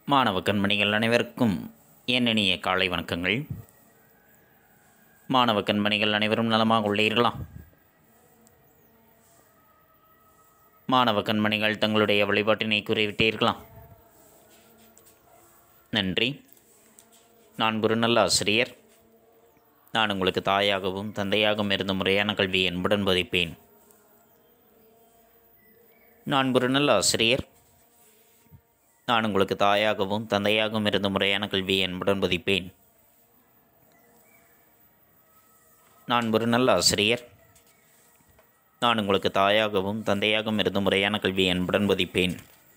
மாணவ கண்மணிகள் அனைவருக்கும் என் இனிய காலை வணக்கங்கள் மாணவ கண்மணிகள் அனைவரும் நலமாக உள்ளீர்களா மாணவ கண்மணிகள் தங்களுடைய வழிபாட்டினை கூறிவிட்டீர்களா நன்றி நான் ஒரு நல்ல ஆசிரியர் நான் உங்களுக்கு தாயாகவும் தந்தையாகவும் இருந்த முறையான கல்வியை என்புடன் போதிப்பேன் நான் ஒரு நல்ல ஆசிரியர் நான் உங்களுக்கு தாயாகவும் தந்தையாகவும் இருந்த முறையான கல்வியை என்புடன் போதிப்பேன் நான் ஒரு நல்ல ஆசிரியர் நான் உங்களுக்கு தாயாகவும் தந்தையாகவும் இருந்த முறையான கல்வியை என்புடன் போதிப்பேன்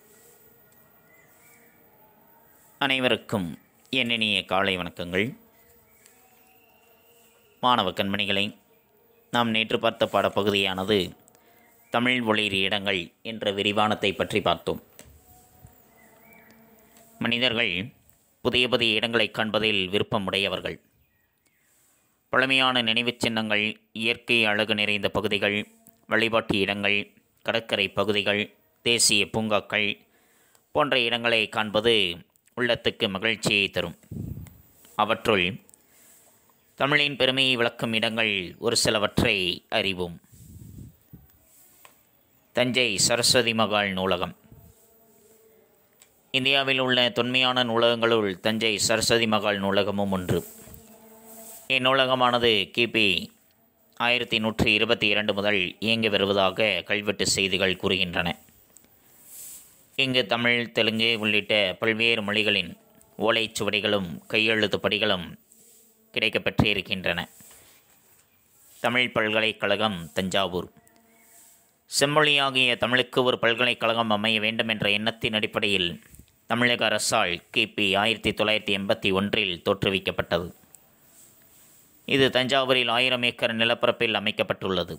அனைவருக்கும் என் இனிய காலை வணக்கங்கள் மாணவ கண்மணிகளை நாம் நேற்று பார்த்த பாடப்பகுதியானது தமிழ் ஒளிர் இடங்கள் என்ற விரிவானத்தை பற்றி பார்த்தோம் மனிதர்கள் புதிய புதிய இடங்களை காண்பதில் விருப்பமுடையவர்கள் பழமையான நினைவுச் சின்னங்கள் இயற்கை அழகு நிறைந்த பகுதிகள் வழிபாட்டு இடங்கள் கடற்கரை பகுதிகள் தேசிய பூங்காக்கள் போன்ற இடங்களை காண்பது உள்ளத்துக்கு மகிழ்ச்சியை தரும் அவற்றுள் தமிழின் பெருமையை விளக்கும் இடங்கள் ஒரு சிலவற்றை அறிவோம் தஞ்சை சரஸ்வதி மகால் நூலகம் இந்தியாவில் உள்ள தொன்மையான நூலகங்களுள் தஞ்சை சரஸ்வதி மகால் நூலகமும் ஒன்று இந்நூலகமானது கிபி ஆயிரத்தி நூற்றி இருபத்தி இரண்டு முதல் இயங்கி வருவதாக கல்வெட்டு செய்திகள் கூறுகின்றன இங்கு தமிழ் தெலுங்கு உள்ளிட்ட பல்வேறு மொழிகளின் ஓலைச்சுவடிகளும் கையெழுத்து படிகளும் கிடைக்கப்பெற்றிருக்கின்றன தமிழ் பல்கலைக்கழகம் தஞ்சாவூர் செம்மொழியாகிய தமிழுக்கு ஒரு பல்கலைக்கழகம் அமைய வேண்டும் என்ற எண்ணத்தின் அடிப்படையில் தமிழக அரசால் கிபி ஆயிரத்தி தொள்ளாயிரத்தி எண்பத்தி ஒன்றில் தோற்றுவிக்கப்பட்டது இது தஞ்சாவூரில் ஆயிரம் ஏக்கர் நிலப்பரப்பில் அமைக்கப்பட்டுள்ளது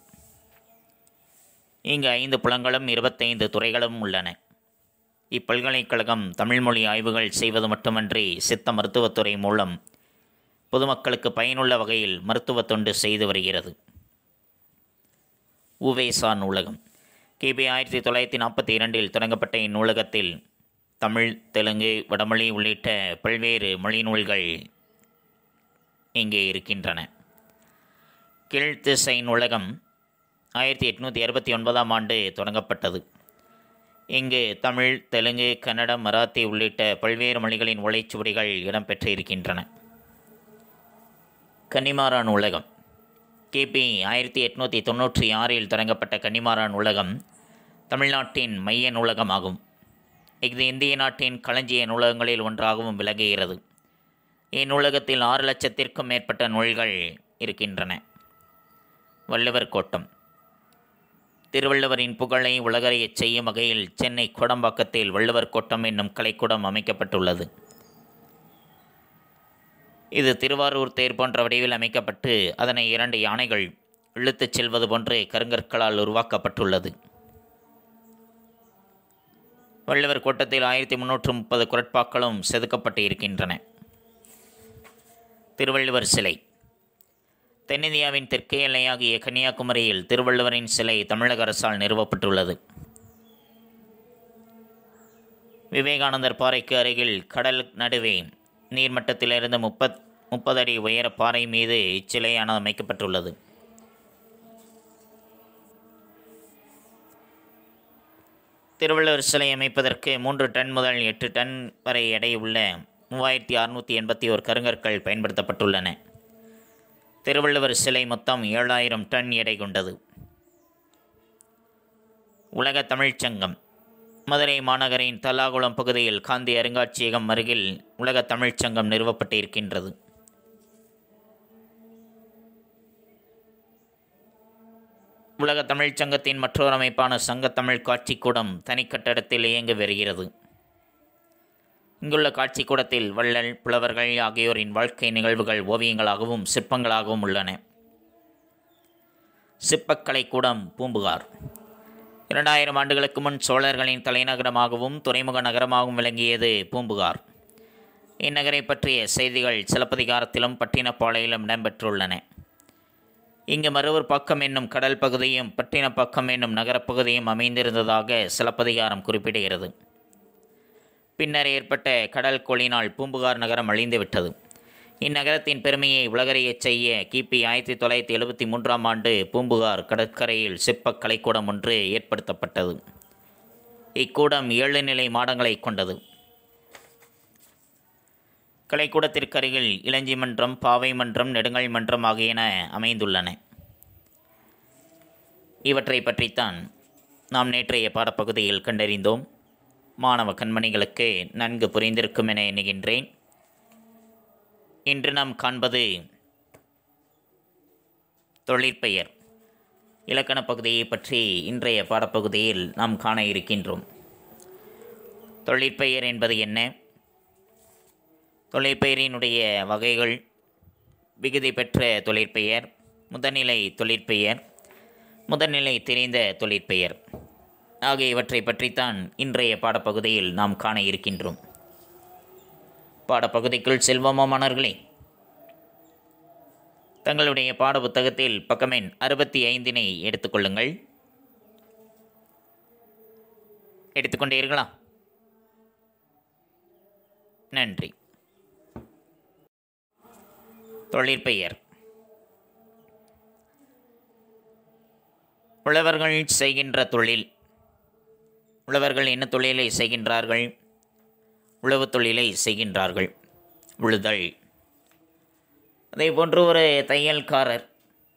இங்கு ஐந்து புலங்களும் இருபத்தைந்து துறைகளும் உள்ளன இப்பல்கலைக்கழகம் தமிழ்மொழி ஆய்வுகள் செய்வது மட்டுமன்றி சித்த மருத்துவத்துறை மூலம் பொதுமக்களுக்கு பயனுள்ள வகையில் மருத்துவ தொண்டு செய்து வருகிறது உவேசா நூலகம் கிபி ஆயிரத்தி தொள்ளாயிரத்தி நாற்பத்தி இரண்டில் தொடங்கப்பட்ட இந்நூலகத்தில் தமிழ் தெலுங்கு வடமொழி உள்ளிட்ட பல்வேறு மொழி நூல்கள் இங்கே இருக்கின்றன கீழ்த்திசை நூலகம் ஆயிரத்தி எட்நூற்றி அறுபத்தி ஒன்பதாம் ஆண்டு தொடங்கப்பட்டது இங்கு தமிழ் தெலுங்கு கன்னடம் மராத்தி உள்ளிட்ட பல்வேறு மொழிகளின் ஓலைச்சுவடிகள் இடம்பெற்றிருக்கின்றன கன்னிமாரா நூலகம் கிபி ஆயிரத்தி எட்நூற்றி தொண்ணூற்றி ஆறில் தொடங்கப்பட்ட கன்னிமாரா நூலகம் தமிழ்நாட்டின் மைய நூலகமாகும் இது இந்திய நாட்டின் களஞ்சிய நூலகங்களில் ஒன்றாகவும் விளங்குகிறது இந்நூலகத்தில் ஆறு லட்சத்திற்கும் மேற்பட்ட நூல்கள் இருக்கின்றன வள்ளுவர் கோட்டம் திருவள்ளுவரின் புகழை உலகறியச் செய்யும் வகையில் சென்னை கோடம்பாக்கத்தில் வள்ளுவர் கோட்டம் என்னும் கலைக்கூடம் அமைக்கப்பட்டுள்ளது இது திருவாரூர் தேர் போன்ற வடிவில் அமைக்கப்பட்டு அதனை இரண்டு யானைகள் இழுத்துச் செல்வது போன்று கருங்கற்களால் உருவாக்கப்பட்டுள்ளது வள்ளுவர் கோட்டத்தில் ஆயிரத்தி முன்னூற்று முப்பது குரட்பாக்களும் செதுக்கப்பட்டு இருக்கின்றன திருவள்ளுவர் சிலை தென்னிந்தியாவின் தெற்கே எல்லையாகிய கன்னியாகுமரியில் திருவள்ளுவரின் சிலை தமிழக அரசால் நிறுவப்பட்டுள்ளது விவேகானந்தர் பாறைக்கு அருகில் கடல் நடுவே நீர்மட்டத்திலிருந்து முப்பத் முப்பது அடி உயர பாறை மீது இச்சிலையானது அமைக்கப்பட்டுள்ளது திருவள்ளுவர் சிலை அமைப்பதற்கு மூன்று டன் முதல் எட்டு டன் வரை எடையுள்ள மூவாயிரத்தி அறுநூற்றி எண்பத்தி ஓர் கருங்கற்கள் பயன்படுத்தப்பட்டுள்ளன திருவள்ளுவர் சிலை மொத்தம் ஏழாயிரம் டன் எடை கொண்டது உலக தமிழ்ச்சங்கம் மதுரை மாநகரின் தல்லாகுளம் பகுதியில் காந்தி அருங்காட்சியகம் அருகில் உலக தமிழ்ச்சங்கம் நிறுவப்பட்டு இருக்கின்றது உலக தமிழ்ச்சங்கத்தின் மற்றொரு அமைப்பான சங்கத்தமிழ் காட்சிக்கூடம் தனி கட்டடத்தில் இயங்கி வருகிறது இங்குள்ள காட்சிக்கூடத்தில் வள்ளல் புலவர்கள் ஆகியோரின் வாழ்க்கை நிகழ்வுகள் ஓவியங்களாகவும் சிற்பங்களாகவும் உள்ளன சிற்பக்கலைக்கூடம் பூம்புகார் இரண்டாயிரம் ஆண்டுகளுக்கு முன் சோழர்களின் தலைநகரமாகவும் துறைமுக நகரமாகவும் விளங்கியது பூம்புகார் இந்நகரை பற்றிய செய்திகள் சிலப்பதிகாரத்திலும் பட்டினப்பாளையிலும் இடம்பெற்றுள்ளன இங்கு மருவர் பக்கம் என்னும் கடல் பகுதியும் பட்டினப்பாக்கம் என்னும் நகரப்பகுதியும் அமைந்திருந்ததாக சிலப்பதிகாரம் குறிப்பிடுகிறது பின்னர் ஏற்பட்ட கடல் கோளினால் பூம்புகார் நகரம் அழிந்துவிட்டது இந்நகரத்தின் பெருமையை உலகறியச் செய்ய கிபி ஆயிரத்தி தொள்ளாயிரத்தி எழுபத்தி மூன்றாம் ஆண்டு பூம்புகார் கடற்கரையில் சிற்பக் கலைக்கூடம் ஒன்று ஏற்படுத்தப்பட்டது இக்கூடம் ஏழு நிலை மாடங்களை கொண்டது கலைக்கூடத்திற்கு அருகில் இளஞ்சி மன்றம் பாவை மன்றம் நெடுங்கல் மன்றம் ஆகியன அமைந்துள்ளன இவற்றை பற்றித்தான் நாம் நேற்றைய பாடப்பகுதியில் கண்டறிந்தோம் மாணவ கண்மணிகளுக்கு நன்கு புரிந்திருக்கும் என எண்ணுகின்றேன் இன்று நாம் காண்பது தொழிற்பெயர் இலக்கண பகுதியை பற்றி இன்றைய பாடப்பகுதியில் நாம் காண இருக்கின்றோம் தொழிற்பெயர் என்பது என்ன தொழிற்பெயரினுடைய வகைகள் விகுதி பெற்ற தொழிற்பெயர் முதல்நிலை தொழிற்பெயர் முதல்நிலை தெரிந்த தொழிற்பெயர் ஆகியவற்றை பற்றித்தான் இன்றைய பாடப்பகுதியில் நாம் காண இருக்கின்றோம் பாடப்பகுதிக்குள் செல்வோமா மாணவர்களே தங்களுடைய பாட புத்தகத்தில் பக்கமெண் அறுபத்தி ஐந்தினை எடுத்துக்கொள்ளுங்கள் எடுத்துக்கொண்டீர்களா நன்றி தொழிற்பெயர் உழவர்கள் செய்கின்ற தொழில் உழவர்கள் என்ன தொழிலை செய்கின்றார்கள் உழவு தொழிலை செய்கின்றார்கள் உழுதல் அதே போன்று ஒரு தையல்காரர்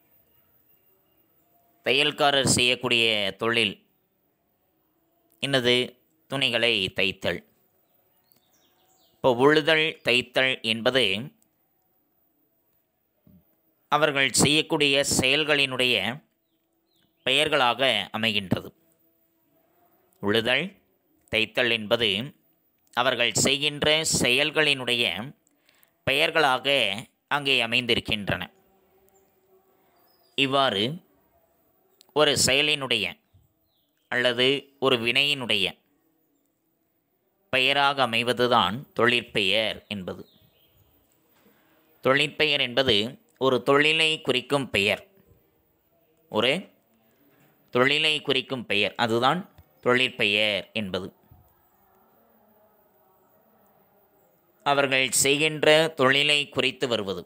தையல்காரர் செய்யக்கூடிய தொழில் என்னது துணிகளை தைத்தல் இப்போ உழுதல் தைத்தல் என்பது அவர்கள் செய்யக்கூடிய செயல்களினுடைய பெயர்களாக அமைகின்றது உழுதல் தைத்தல் என்பது அவர்கள் செய்கின்ற செயல்களினுடைய பெயர்களாக அங்கே அமைந்திருக்கின்றன இவ்வாறு ஒரு செயலினுடைய அல்லது ஒரு வினையினுடைய பெயராக அமைவதுதான் தொழிற்பெயர் என்பது தொழிற்பெயர் என்பது ஒரு தொழிலை குறிக்கும் பெயர் ஒரு தொழிலை குறிக்கும் பெயர் அதுதான் தொழிற்பெயர் என்பது அவர்கள் செய்கின்ற தொழிலை குறித்து வருவது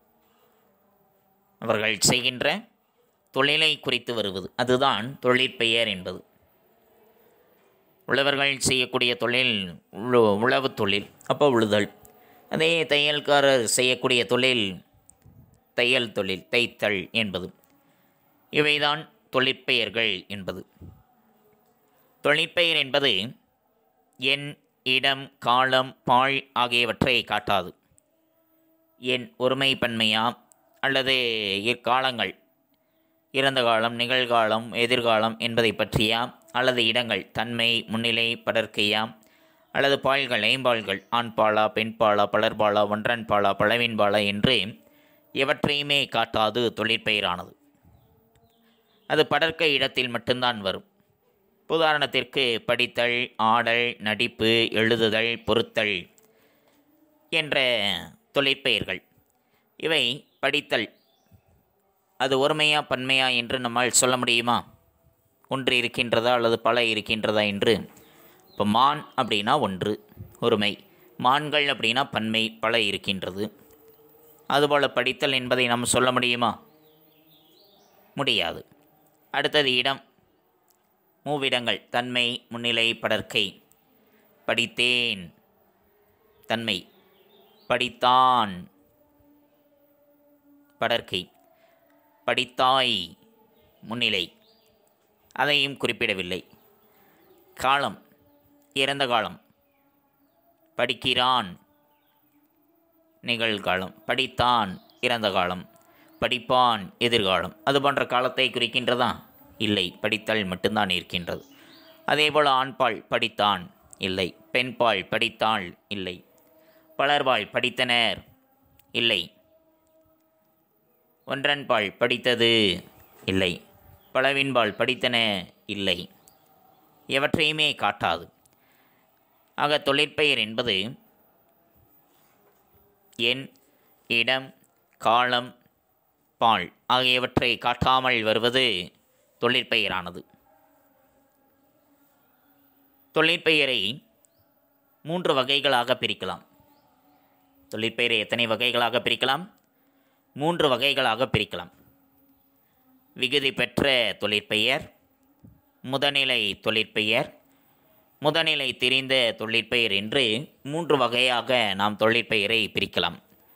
அவர்கள் செய்கின்ற தொழிலை குறித்து வருவது அதுதான் தொழிற்பெயர் என்பது உழவர்கள் செய்யக்கூடிய தொழில் உழு உழவு தொழில் அப்போ உழுதல் அதே தையல்காரர் செய்யக்கூடிய தொழில் தையல் தொழில் தைத்தல் என்பது இவைதான் தொழிற்பெயர்கள் என்பது தொழிற்பெயர் என்பது எண் இடம் காலம் பாழ் ஆகியவற்றை காட்டாது எண் ஒருமை பன்மையா அல்லது இக்காலங்கள் இறந்த காலம் நிகழ்காலம் எதிர்காலம் என்பதை பற்றியா அல்லது இடங்கள் தன்மை முன்னிலை படர்க்கையா அல்லது பால்கள் ஐம்பால்கள் ஆண் பாலா பெண் பாலா பலர்பாலா ஒன்றன் பாலா பழவின் பாலா என்று எவற்றையுமே காட்டாது தொழிற்பெயரானது அது படர்க்க இடத்தில் மட்டும்தான் வரும் உதாரணத்திற்கு படித்தல் ஆடல் நடிப்பு எழுதுதல் பொருத்தல் என்ற தொழிற்பெயர்கள் இவை படித்தல் அது ஒருமையா பன்மையா என்று நம்மால் சொல்ல முடியுமா ஒன்று இருக்கின்றதா அல்லது பல இருக்கின்றதா என்று இப்போ மான் அப்படின்னா ஒன்று ஒருமை மான்கள் அப்படின்னா பன்மை பல இருக்கின்றது அதுபோல் படித்தல் என்பதை நாம் சொல்ல முடியுமா முடியாது அடுத்தது இடம் மூவிடங்கள் தன்மை முன்னிலை படர்க்கை படித்தேன் தன்மை படித்தான் படர்க்கை படித்தாய் முன்னிலை அதையும் குறிப்பிடவில்லை காலம் இறந்த காலம் படிக்கிறான் நிகழ்காலம் படித்தான் இறந்த காலம் படிப்பான் எதிர்காலம் அது போன்ற காலத்தை குறிக்கின்றதா இல்லை படித்தல் மட்டும்தான் இருக்கின்றது அதேபோல் ஆண்பால் படித்தான் இல்லை பெண்பால் படித்தாள் இல்லை பலர்பால் படித்தனர் இல்லை ஒன்றன்பால் படித்தது இல்லை பலவின்பால் படித்தன இல்லை எவற்றையுமே காட்டாது ஆக தொழிற்பெயர் என்பது எண் இடம் காலம் பால் ஆகியவற்றை காட்டாமல் வருவது தொழிற்பெயரானது தொழிற்பெயரை மூன்று வகைகளாக பிரிக்கலாம் தொழிற்பெயரை எத்தனை வகைகளாக பிரிக்கலாம் மூன்று வகைகளாக பிரிக்கலாம் விகுதி பெற்ற தொழிற்பெயர் முதநிலை தொழிற்பெயர் முதநிலை தெரிந்த தொழிற்பெயர் என்று மூன்று வகையாக நாம் தொழிற்பெயரை பிரிக்கலாம்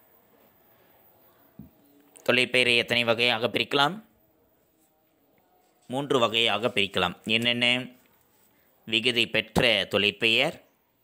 தொழிற்பெயரை எத்தனை வகையாக பிரிக்கலாம் மூன்று வகையாக பிரிக்கலாம் என்னென்ன விகுதி பெற்ற தொழிற்பெயர்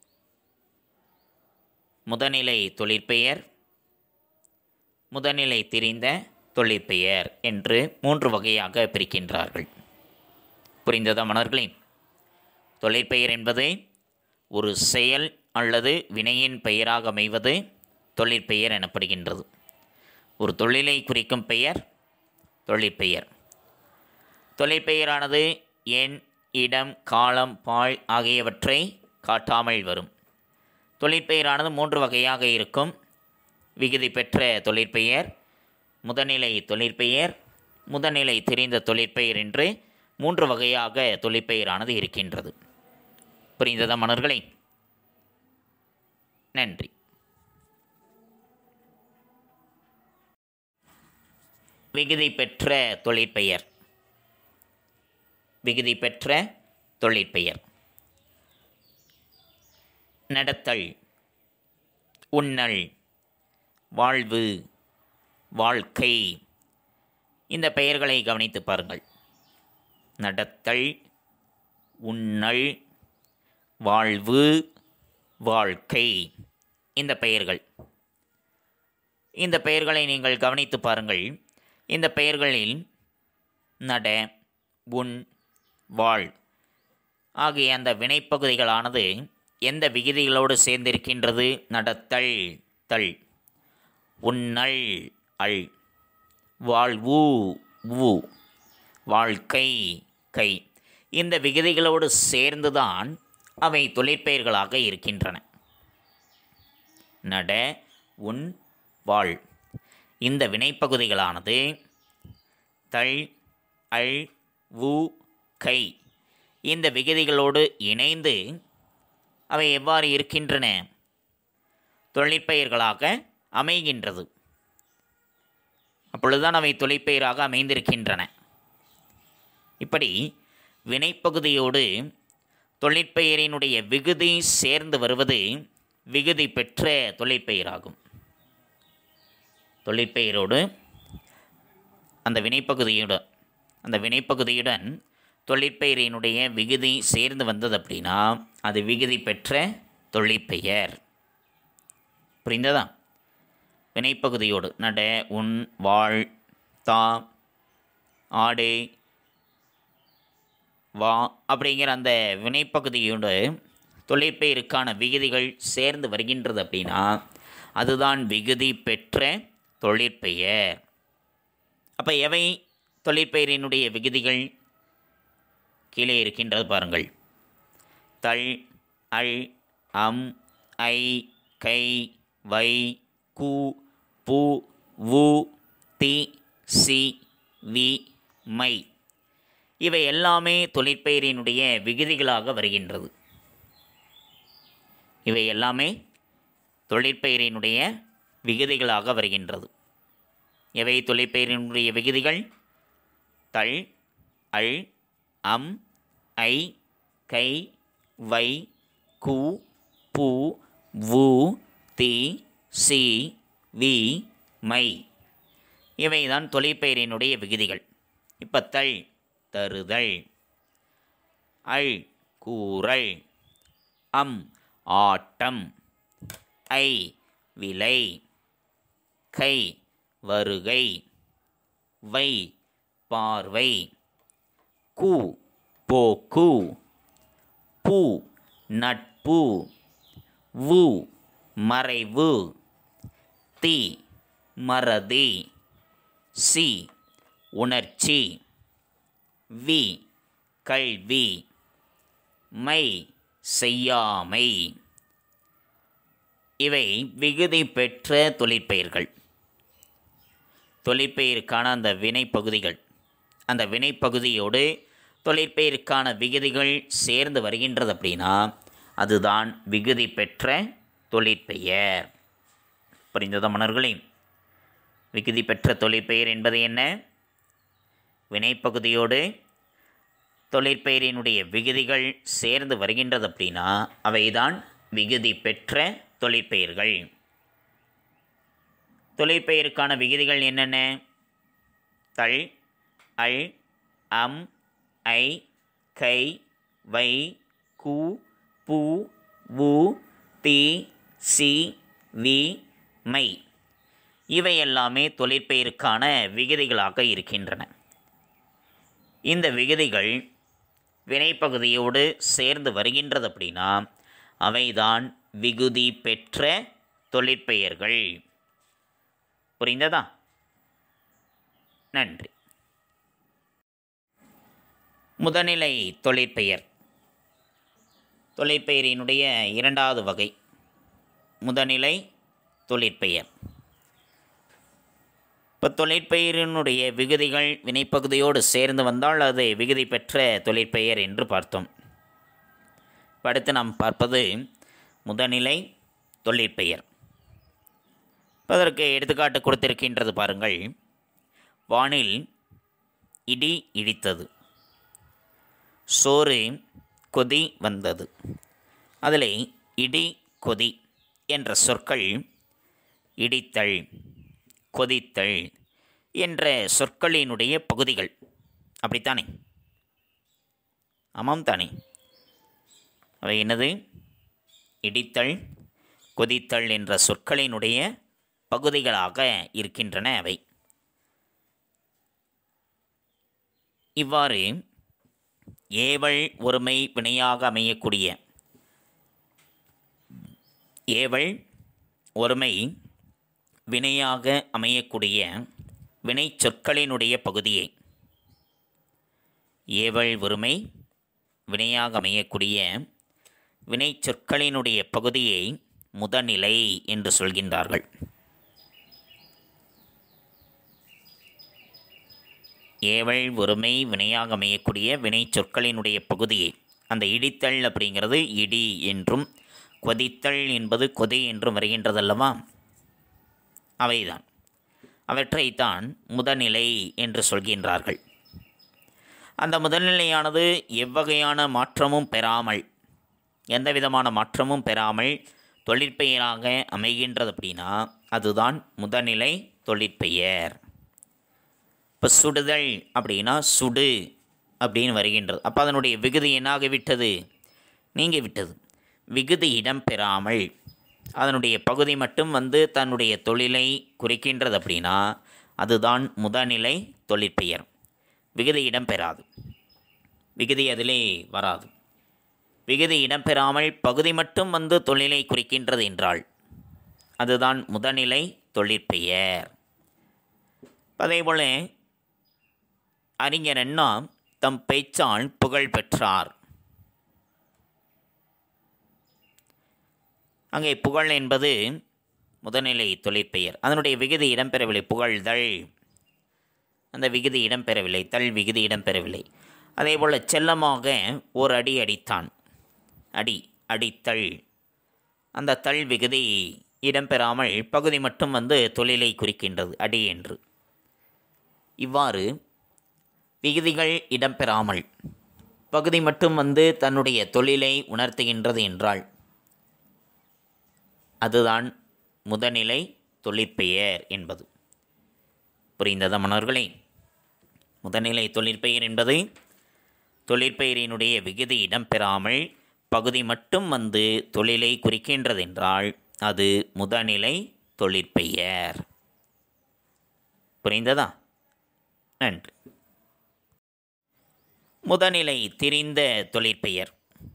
முதநிலை தொழிற்பெயர் முதநிலை தெரிந்த தொழிற்பெயர் என்று மூன்று வகையாக பிரிக்கின்றார்கள் புரிந்ததா மணர்களே தொழிற்பெயர் என்பது ஒரு செயல் அல்லது வினையின் பெயராக அமைவது தொழிற்பெயர் எனப்படுகின்றது ஒரு தொழிலை குறிக்கும் பெயர் தொழிற்பெயர் தொழிற்பெயரானது எண் இடம் காலம் பால் ஆகியவற்றை காட்டாமல் வரும் தொழிற்பெயரானது மூன்று வகையாக இருக்கும் விகுதி பெற்ற தொழிற்பெயர் முதநிலை தொழிற்பெயர் முதநிலை தெரிந்த தொழிற்பெயர் என்று மூன்று வகையாக தொழிற்பெயரானது இருக்கின்றது புரிந்ததா மணர்களே நன்றி விகுதி பெற்ற தொழிற்பெயர் விகுதி பெற்ற தொழிற்பெயர் நடத்தல் உண்ணல் வாழ்வு வாழ்க்கை இந்த பெயர்களை கவனித்து பாருங்கள் நடத்தல் உண்ணல் வாழ்வு வாழ்க்கை இந்த பெயர்கள் இந்த பெயர்களை நீங்கள் கவனித்து பாருங்கள் இந்த பெயர்களில் நட உன் வாழ் ஆகிய அந்த வினைப்பகுதிகளானது எந்த விகுதிகளோடு சேர்ந்திருக்கின்றது நடத்தல் தள் உன்னல் அள் வாழ்வு உ வாழ்க்கை கை இந்த விகுதிகளோடு சேர்ந்துதான் அவை தொழிற்பெயர்களாக இருக்கின்றன நட உன் வாழ் இந்த வினைப்பகுதிகளானது தள் அள் உ கை இந்த விகுதிகளோடு இணைந்து அவை எவ்வாறு இருக்கின்றன தொழிற்பெயர்களாக அமைகின்றது அப்பொழுதுதான் அவை தொழிற்பெயராக அமைந்திருக்கின்றன இப்படி வினைப்பகுதியோடு தொழிற்பெயரினுடைய விகுதி சேர்ந்து வருவது விகுதி பெற்ற தொழிற்பெயராகும் தொழிற்பெயரோடு அந்த வினைப்பகுதியுடன் அந்த வினைப்பகுதியுடன் தொழிற்பெயரினுடைய விகுதி சேர்ந்து வந்தது அப்படின்னா அது விகுதி பெற்ற தொழிற்பெயர் புரிந்ததா வினைப்பகுதியோடு நட உன் வாழ் தா ஆடு வா அப்படிங்கிற அந்த வினைப்பகுதியோடு தொழிற்பெயருக்கான விகுதிகள் சேர்ந்து வருகின்றது அப்படின்னா அதுதான் விகுதி பெற்ற தொழிற்பெயர் அப்போ எவை தொழிற்பெயரினுடைய விகுதிகள் கீழே இருக்கின்றது பாருங்கள் தள் அள் அம் ஐ கை வை கு பு வு தி சி வி மை இவை எல்லாமே தொழிற்பெயரினுடைய விகுதிகளாக வருகின்றது இவை எல்லாமே தொழிற்பெயரினுடைய விகுதிகளாக வருகின்றது எவை தொழிற்பெயரினுடைய விகுதிகள் தள் அள் அம் ஐ கை வை கு பு வு தி சி வி மை இவைதான் தொழிற்பெயரினுடைய விகுதிகள் இப்போ தள் தருதல் அள் கூறல் அம் ஆட்டம் ஐ விலை கை வருகை வை பார்வை கு போக்கு பு நட்பு வு மறைவு தி மறதி சி உணர்ச்சி வி கல்வி மை செய்யாமை இவை விகுதி பெற்ற தொழிற்பெயர்கள் தொழிற்பெயருக்கான அந்த வினைப்பகுதிகள் அந்த வினைப்பகுதியோடு தொழிற்பெயருக்கான விகுதிகள் சேர்ந்து வருகின்றது அப்படின்னா அதுதான் விகுதி பெற்ற தொழிற்பெயர் புரிந்ததா மன்னர்களே விகுதி பெற்ற தொழிற்பெயர் என்பது என்ன வினைப்பகுதியோடு தொழிற்பெயரினுடைய விகுதிகள் சேர்ந்து வருகின்றது அப்படின்னா அவைதான் விகுதி பெற்ற தொழிற்பெயர்கள் தொழிற்பெயருக்கான விகுதிகள் என்னென்ன தள் அல் அம் ஐ கை வை கு பு வு தி சி வி மை இவை எல்லாமே தொழிற்பெயருக்கான விகுதிகளாக இருக்கின்றன இந்த விகுதிகள் வினைப்பகுதியோடு சேர்ந்து வருகின்றது அப்படின்னா அவைதான் விகுதி பெற்ற தொழிற்பெயர்கள் புரிந்ததா நன்றி முதநிலை தொழிற்பெயர் தொழிற்பெயரினுடைய இரண்டாவது வகை முதநிலை தொழிற்பெயர் இப்போ தொழிற்பெயரினுடைய விகுதிகள் வினைப்பகுதியோடு சேர்ந்து வந்தால் அது விகுதி பெற்ற தொழிற்பெயர் என்று பார்த்தோம் இப்ப அடுத்து நாம் பார்ப்பது முதநிலை தொழிற்பெயர் இப்ப அதற்கு எடுத்துக்காட்டு கொடுத்திருக்கின்றது பாருங்கள் வானில் இடி இடித்தது சோறு கொதி வந்தது அதில் இடி கொதி என்ற சொற்கள் இடித்தல் கொதித்தல் என்ற சொற்களினுடைய பகுதிகள் அப்படித்தானே ஆமாம் தானே அவை என்னது இடித்தல் கொதித்தல் என்ற சொற்களினுடைய பகுதிகளாக இருக்கின்றன அவை இவ்வாறு ஏவல் ஒருமை வினையாக அமையக்கூடிய ஏவல் ஒருமை வினையாக அமையக்கூடிய வினை சொற்களினுடைய பகுதியை ஏவல் ஒருமை வினையாக அமையக்கூடிய வினை சொற்களினுடைய பகுதியை முதநிலை என்று சொல்கின்றார்கள் ஏவல் ஒருமை வினையாக அமையக்கூடிய வினை சொற்களினுடைய பகுதியை அந்த இடித்தல் அப்படிங்கிறது இடி என்றும் கொதித்தல் என்பது கொதி என்றும் வருகின்றதல்லவா அவைதான் அவற்றைத்தான் முதநிலை என்று சொல்கின்றார்கள் அந்த முதல்நிலையானது எவ்வகையான மாற்றமும் பெறாமல் எந்த விதமான மாற்றமும் பெறாமல் தொழிற்பெயராக அமைகின்றது அப்படின்னா அதுதான் முதநிலை தொழிற்பெயர் இப்போ சுடுதல் அப்படின்னா சுடு அப்படின்னு வருகின்றது அப்போ அதனுடைய விகுதி என்னாகி விட்டது நீங்கி விட்டது விகுதி இடம் பெறாமல் அதனுடைய பகுதி மட்டும் வந்து தன்னுடைய தொழிலை குறிக்கின்றது அப்படின்னா அதுதான் முதநிலை தொழிற்பெயர் விகுதி இடம் பெறாது விகுதி அதிலே வராது விகுதி இடம்பெறாமல் பகுதி மட்டும் வந்து தொழிலை குறிக்கின்றது என்றால் அதுதான் முதநிலை தொழிற்பெயர் அதேபோல அறிஞர் அண்ணா தம் பேச்சால் புகழ் பெற்றார் அங்கே புகழ் என்பது முதநிலை தொழிற்பெயர் அதனுடைய விகுதி இடம்பெறவில்லை புகழ்தல் அந்த விகுதி இடம்பெறவில்லை தள் விகுதி இடம்பெறவில்லை அதேபோல் செல்லமாக ஓர் அடி அடித்தான் அடி அடித்தள் அந்த தள் விகுதி இடம்பெறாமல் பகுதி மட்டும் வந்து தொழிலை குறிக்கின்றது அடி என்று இவ்வாறு விகுதிகள் இடம்பெறாமல் பகுதி மட்டும் வந்து தன்னுடைய தொழிலை உணர்த்துகின்றது என்றால் அதுதான் முதநிலை தொழிற்பெயர் என்பது புரிந்ததா மன்னர்களே முதநிலை தொழிற்பெயர் என்பது தொழிற்பெயரினுடைய விகுதி இடம்பெறாமல் பகுதி மட்டும் வந்து தொழிலை குறிக்கின்றதென்றால் அது முதநிலை தொழிற்பெயர் புரிந்ததா நன்றி முதநிலை திரிந்த தொழிற்பெயர்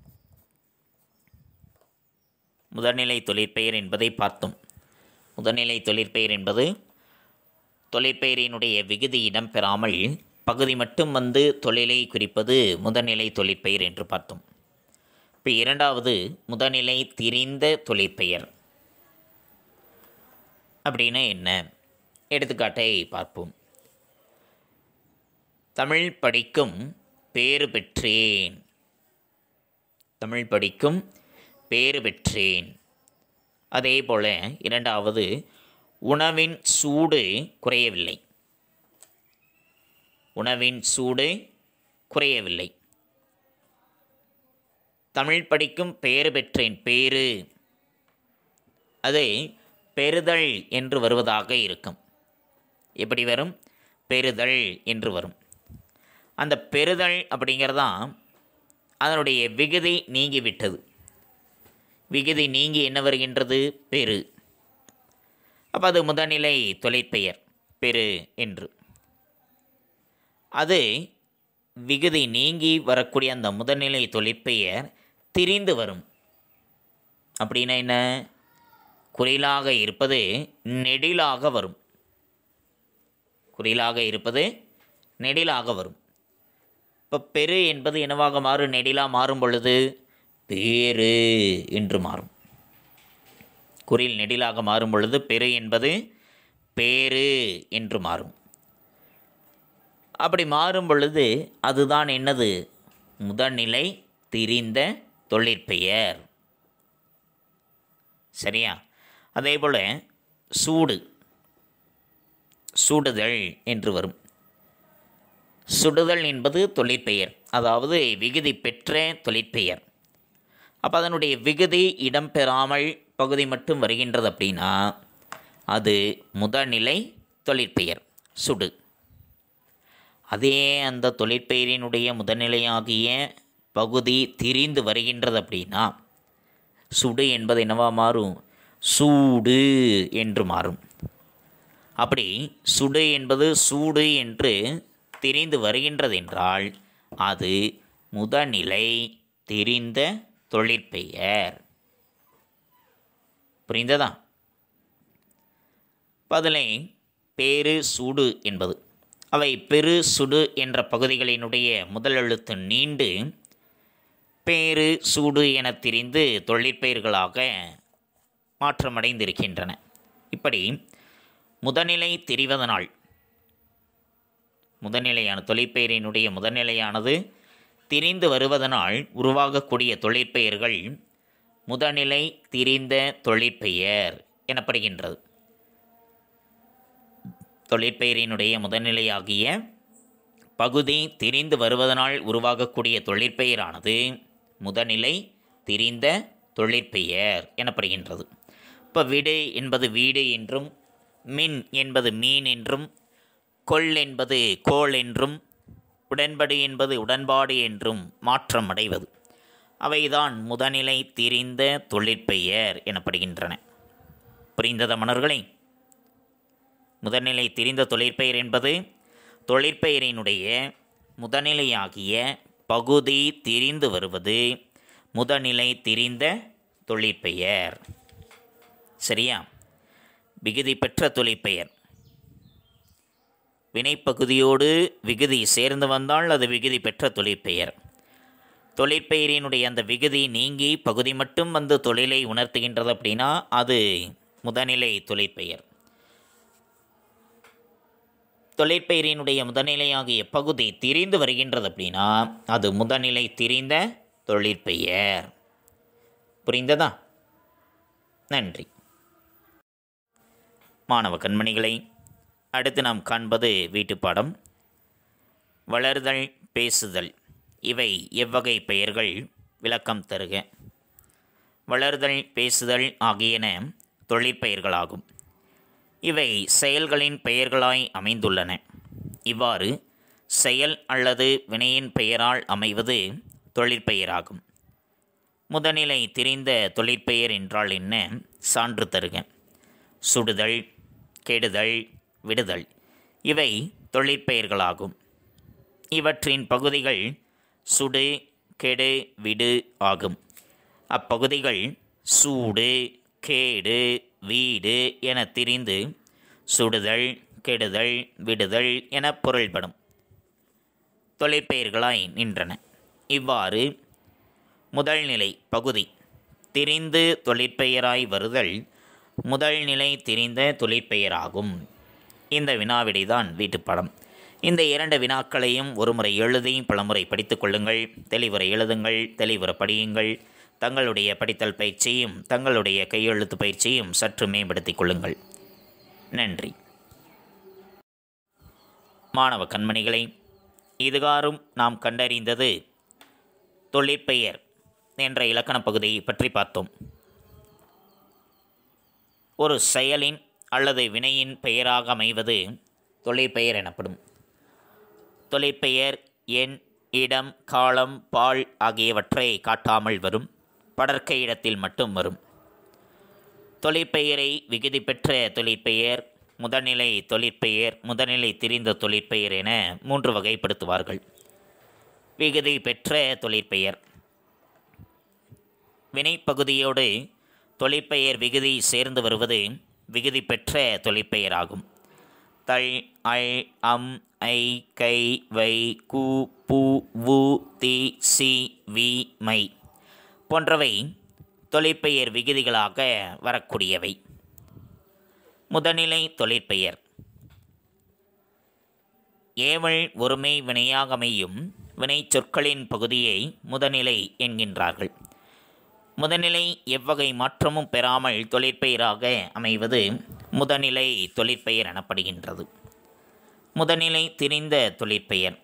முதல்நிலை தொழிற்பெயர் என்பதை பார்த்தோம் முதல்நிலை தொழிற்பெயர் என்பது தொழிற்பெயரினுடைய விகுதி இடம்பெறாமல் பகுதி மட்டும் வந்து தொழிலை குறிப்பது முதல்நிலை தொழிற்பெயர் என்று பார்த்தோம் இப்போ இரண்டாவது முதல்நிலை திரிந்த தொழிற்பெயர் அப்படின்னா என்ன எடுத்துக்காட்டை பார்ப்போம் தமிழ் படிக்கும் பேறு பெற்றேன் தமிழ் படிக்கும் பேறு பெற்றேன் அதே போல் இரண்டாவது உணவின் சூடு குறையவில்லை உணவின் சூடு குறையவில்லை தமிழ் படிக்கும் பேறு பெற்றேன் பேறு அது பெறுதல் என்று வருவதாக இருக்கும் எப்படி வரும் பெறுதல் என்று வரும் அந்த பெறுதல் அப்படிங்கிறதான் அதனுடைய விகுதி நீங்கிவிட்டது விகுதி நீங்கி என்ன வருகின்றது பெரு அப்போ அது முதல்நிலை தொலைப்பெயர் பெரு என்று அது விகுதி நீங்கி வரக்கூடிய அந்த முதல்நிலை தொழிற்பெயர் திரிந்து வரும் அப்படின்னா என்ன குறிலாக இருப்பது நெடிலாக வரும் குறிலாக இருப்பது நெடிலாக வரும் இப்போ பெரு என்பது என்னவாக மாறும் நெடிலாக மாறும் பொழுது பேரு என்று மாறும் குறில் நெடிலாக மாறும் பொழுது பெரு என்பது பேரு என்று மாறும் அப்படி மாறும் பொழுது அதுதான் என்னது முதல்நிலை திரிந்த தொழிற்பெயர் சரியா அதே போல் சூடு சுடுதல் என்று வரும் சுடுதல் என்பது தொழிற்பெயர் அதாவது விகுதி பெற்ற தொழிற்பெயர் அப்போ அதனுடைய விகுதி இடம்பெறாமல் பகுதி மட்டும் வருகின்றது அப்படின்னா அது முதல்நிலை தொழிற்பெயர் சுடு அதே அந்த தொழிற்பெயரினுடைய முதல்நிலையாகிய பகுதி திரிந்து வருகின்றது அப்படின்னா சுடு என்பது என்னவா மாறும் சூடு என்று மாறும் அப்படி சுடு என்பது சூடு என்று தெரிந்து வருகின்றது என்றால் அது முதநிலை தெரிந்த தொழிற்பெயர் புரிந்ததா பதிலை பேரு சூடு என்பது அவை பெரு சுடு என்ற பகுதிகளினுடைய முதல் எழுத்து நீண்டு பேரு சூடு என திரிந்து தொழிற்பெயர்களாக மாற்றமடைந்திருக்கின்றன இப்படி முதநிலை தெரிவதனால் முதநிலையான தொழிற்பெயரினுடைய முதநிலையானது திரிந்து வருவதனால் உருவாகக்கூடிய தொழிற்பெயர்கள் முதநிலை திரிந்த தொழிற்பெயர் எனப்படுகின்றது தொழிற்பெயரினுடைய முதநிலையாகிய பகுதி திரிந்து வருவதனால் உருவாகக்கூடிய தொழிற்பெயரானது முதநிலை திரிந்த தொழிற்பெயர் எனப்படுகின்றது இப்போ விடு என்பது வீடு என்றும் மின் என்பது மீன் என்றும் கொள் என்பது கோள் என்றும் உடன்படு என்பது உடன்பாடு என்றும் மாற்றம் அடைவது அவைதான் முதநிலை திரிந்த தொழிற்பெயர் எனப்படுகின்றன புரிந்தத மணர்களே முதல்நிலை திரிந்த தொழிற்பெயர் என்பது தொழிற்பெயரினுடைய முதநிலையாகிய பகுதி திரிந்து வருவது முதநிலை திரிந்த தொழிற்பெயர் சரியா விகுதி பெற்ற தொழிற்பெயர் வினைப்பகுதியோடு விகுதி சேர்ந்து வந்தால் அது விகுதி பெற்ற தொழிற்பெயர் தொழிற்பெயரினுடைய அந்த விகுதி நீங்கி பகுதி மட்டும் வந்து தொழிலை உணர்த்துகின்றது அப்படின்னா அது முதநிலை தொழிற்பெயர் தொழிற்பெயரினுடைய முதநிலையாகிய பகுதி திரிந்து வருகின்றது அப்படின்னா அது முதநிலை திரிந்த தொழிற்பெயர் புரிந்ததா நன்றி மாணவ கண்மணிகளை அடுத்து நாம் காண்பது வீட்டுப்பாடம் வளர்தல் பேசுதல் இவை எவ்வகை பெயர்கள் விளக்கம் தருக வளர்தல் பேசுதல் ஆகியன தொழிற்பெயர்களாகும் இவை செயல்களின் பெயர்களாய் அமைந்துள்ளன இவ்வாறு செயல் அல்லது வினையின் பெயரால் அமைவது தொழிற்பெயராகும் முதநிலை தெரிந்த தொழிற்பெயர் என்றால் என்ன சான்று தருக சுடுதல் கெடுதல் விடுதல் இவை தொழிற்பெயர்களாகும் இவற்றின் பகுதிகள் சுடு கெடு விடு ஆகும் அப்பகுதிகள் சூடு கேடு வீடு என திரிந்து சுடுதல் கெடுதல் விடுதல் என பொருள்படும் தொழிற்பெயர்களாய் நின்றன இவ்வாறு முதல்நிலை பகுதி திரிந்து தொழிற்பெயராய் வருதல் முதல்நிலை திரிந்த தொழிற்பெயராகும் இந்த வினாவிடைதான் வீட்டுப்படம் இந்த இரண்டு வினாக்களையும் ஒருமுறை எழுதி பலமுறை படித்துக் கொள்ளுங்கள் தெளிவுரை எழுதுங்கள் தெளிவுற படியுங்கள் தங்களுடைய படித்தல் பயிற்சியும் தங்களுடைய கையெழுத்து பயிற்சியும் சற்று மேம்படுத்திக் கொள்ளுங்கள் நன்றி மாணவ கண்மணிகளை இதுகாரும் நாம் கண்டறிந்தது தொழிற்பெயர் என்ற இலக்கண பகுதியை பற்றி பார்த்தோம் ஒரு செயலின் அல்லது வினையின் பெயராக அமைவது தொழிற்பெயர் எனப்படும் தொழிற்பெயர் எண் இடம் காலம் பால் ஆகியவற்றை காட்டாமல் வரும் படர்க்கை இடத்தில் மட்டும் வரும் தொழிற்பெயரை விகுதி பெற்ற தொழிற்பெயர் முதல்நிலை தொழிற்பெயர் முதல்நிலை திரிந்த தொழிற்பெயர் என மூன்று வகைப்படுத்துவார்கள் விகுதி பெற்ற தொழிற்பெயர் வினைப்பகுதியோடு தொழிற்பெயர் விகுதி சேர்ந்து வருவது விகுதி பெற்ற தொழிற்பெயராகும் தள் அள் அம் ஐ கை வை கு பு வு தி சி வி மை போன்றவை தொழிற்பெயர் விகுதிகளாக வரக்கூடியவை முதநிலை தொழிற்பெயர் ஏவல் ஒருமை வினையாகமையும் வினை சொற்களின் பகுதியை முதநிலை என்கின்றார்கள் முதநிலை எவ்வகை மாற்றமும் பெறாமல் தொழிற்பெயராக அமைவது முதநிலை தொழிற்பெயர் எனப்படுகின்றது முதநிலை திரிந்த தொழிற்பெயர்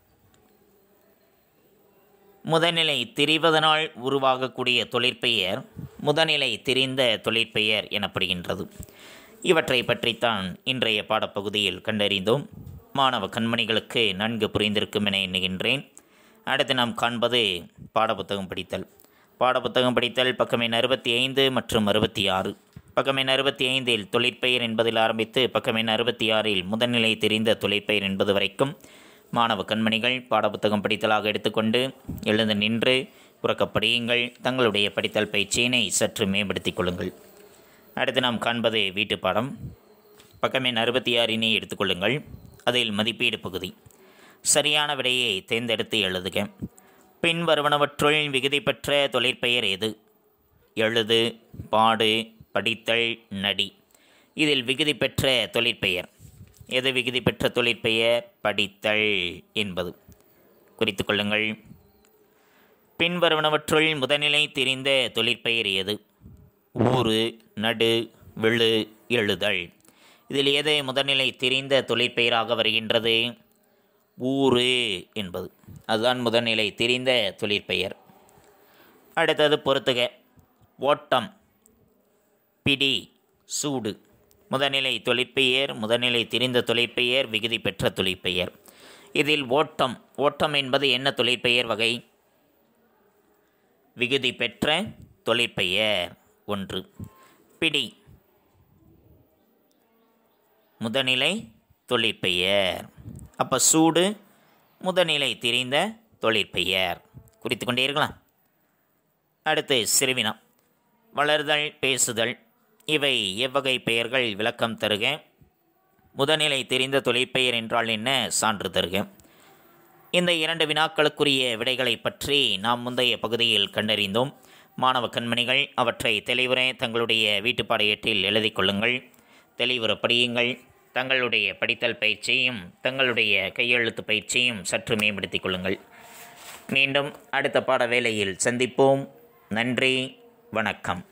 முதநிலை திரிவதனால் உருவாகக்கூடிய தொழிற்பெயர் முதநிலை திரிந்த தொழிற்பெயர் எனப்படுகின்றது இவற்றை பற்றித்தான் இன்றைய பாடப்பகுதியில் கண்டறிந்தோம் மாணவ கண்மணிகளுக்கு நன்கு புரிந்திருக்கும் என எண்ணுகின்றேன் அடுத்து நாம் காண்பது பாடப்புத்தகம் படித்தல் பாடப்புத்தகம் படித்தல் பக்கம் எண் அறுபத்தி ஐந்து மற்றும் அறுபத்தி ஆறு பக்கம் எண் அறுபத்தி ஐந்தில் தொழிற்பெயர் என்பதில் ஆரம்பித்து பக்கம் எண் அறுபத்தி ஆறில் முதல்நிலை தெரிந்த தொழிற்பெயர் என்பது வரைக்கும் மாணவ கண்மணிகள் பாடப்புத்தகம் படித்தலாக எடுத்துக்கொண்டு எழுந்து நின்று உறக்கப்படியுங்கள் தங்களுடைய படித்தல் பயிற்சியினை சற்று மேம்படுத்திக் கொள்ளுங்கள் அடுத்து நாம் காண்பது வீட்டு பாடம் பக்கம் எண் அறுபத்தி ஆறினை எடுத்துக்கொள்ளுங்கள் அதில் மதிப்பீடு பகுதி சரியான விடையை தேர்ந்தெடுத்து எழுதுக பின்வருவனவற்றுள் விகுதி பெற்ற தொழிற்பெயர் எது எழுது பாடு படித்தல் நடி இதில் விகுதி பெற்ற தொழிற்பெயர் எது விகுதி பெற்ற தொழிற்பெயர் படித்தல் என்பது குறித்து கொள்ளுங்கள் பின்வருவனவற்றுள் முதநிலை தெரிந்த தொழிற்பெயர் எது ஊறு நடு விழு எழுதல் இதில் எது முதல்நிலை தெரிந்த தொழிற்பெயராக வருகின்றது ஊறு என்பது அதுதான் முதல்நிலை தெரிந்த தொழிற்பெயர் அடுத்தது பொறுத்துக ஓட்டம் பிடி சூடு முதல்நிலை தொழிற்பெயர் முதல்நிலை தெரிந்த தொழிற்பெயர் விகுதி பெற்ற தொழிற்பெயர் இதில் ஓட்டம் ஓட்டம் என்பது என்ன தொழிற்பெயர் வகை விகுதி பெற்ற தொழிற்பெயர் ஒன்று பிடி முதநிலை தொழிற்பெயர் அப்போ சூடு முதநிலை தெரிந்த தொழிற்பெயர் குறித்து கொண்டே இருக்கலாம் அடுத்து சிறுவினா வளர்தல் பேசுதல் இவை எவ்வகை பெயர்கள் விளக்கம் தருக முதநிலை தெரிந்த தொழிற்பெயர் என்றால் என்ன சான்று தருக இந்த இரண்டு வினாக்களுக்குரிய விடைகளை பற்றி நாம் முந்தைய பகுதியில் கண்டறிந்தோம் மாணவ கண்மணிகள் அவற்றை தெளிவுரை தங்களுடைய வீட்டுப்பாட ஏட்டில் எழுதி கொள்ளுங்கள் தெளிவுற படியுங்கள் தங்களுடைய படித்தல் பயிற்சியும் தங்களுடைய கையெழுத்து பயிற்சியும் சற்று மேம்படுத்திக் கொள்ளுங்கள் மீண்டும் அடுத்த பாட வேளையில் சந்திப்போம் நன்றி வணக்கம்